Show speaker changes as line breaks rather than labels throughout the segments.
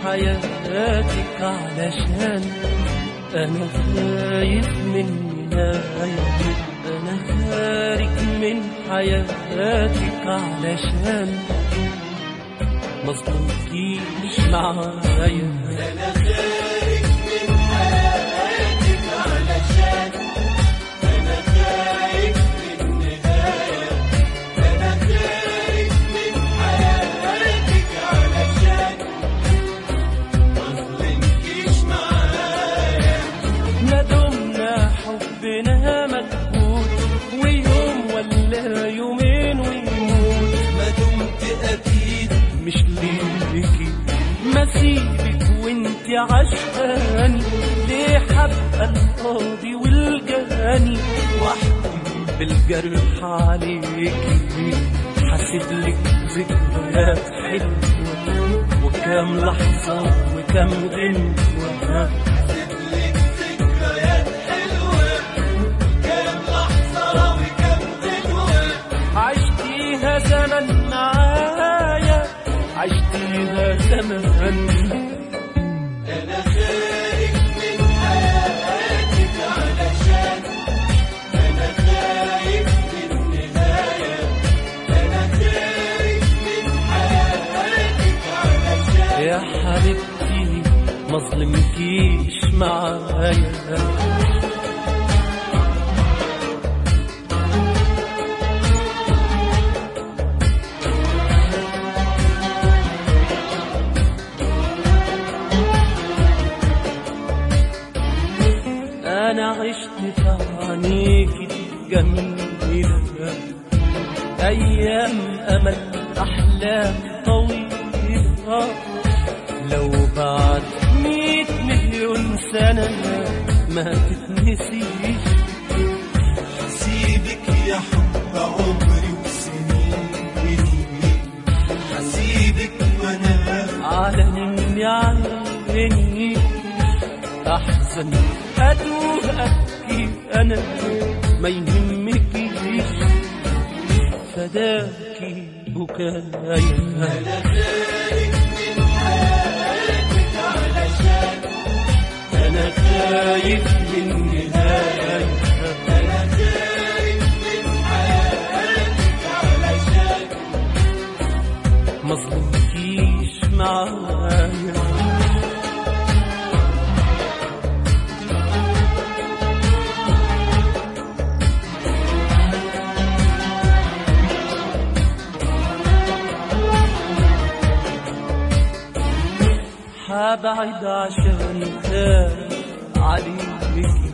حياتك علشان أنا خايف من نهاية أنا خارج من حياتك علشان مظلمكيش معايا
أنا خارج من حياتك علشان أنا خايف من نهاية أنا خارج من حياتك علشان مظلمكيش معايا
ما دمنا حبنا مجهود ويوم ولا يومين ويموت
ما دمت أكيد
مش ليكي ما سيبك وانت عشقاني ليه حبقى القاضي والجاني
وحدي
بالجرح عليكي حاسب لك ذكريات حلوة وكام لحظة وكام غنوة
لك ذكريات حلوة كم لحظة وكم غنوة
عشتيها زمن معايا عشتيها زمن
أنا خارج من حياتك علشان أنا خايف من نهاية أنا خارج من حياتك علشان
يا حبيبتي مظلمكيش معايا أنا عشت في عينيكي جميلة أيام أمل أحلام طويلة لو بعد مية مليون سنة ما تتنسيش
حسيبك يا حب عمري وسنين حسيبك وأنا
على إني عيني أحزن أتوه أبكي أنا ما يهمكيش فداكي بكايا
أنا خارج من حياتك علشان
أنا خايف من نهاية
أنا خارج من حياتك علشان
مظلمكيش معايا حابعد عشان خايف عليكي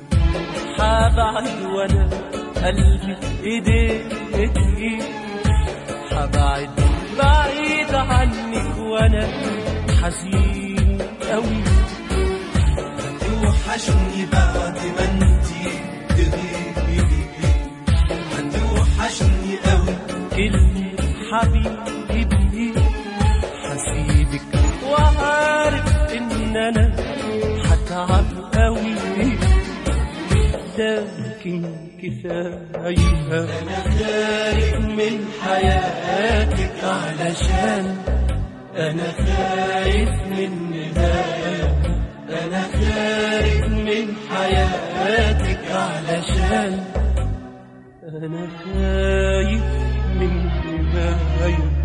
حابعد وانا قلبي في ايديكي حبعد بعيد عنك وانا حزين قوي
توحشني بعد ما انتي تغيبي هتوحشني قوي
كلمة حبيبي حسيبك وعارف ان انا هتعب قوي لكن كفاية انا خارج من حياتك علشان انا خايف من نهاية انا خارج من حياتك علشان أنا خايف من نهاية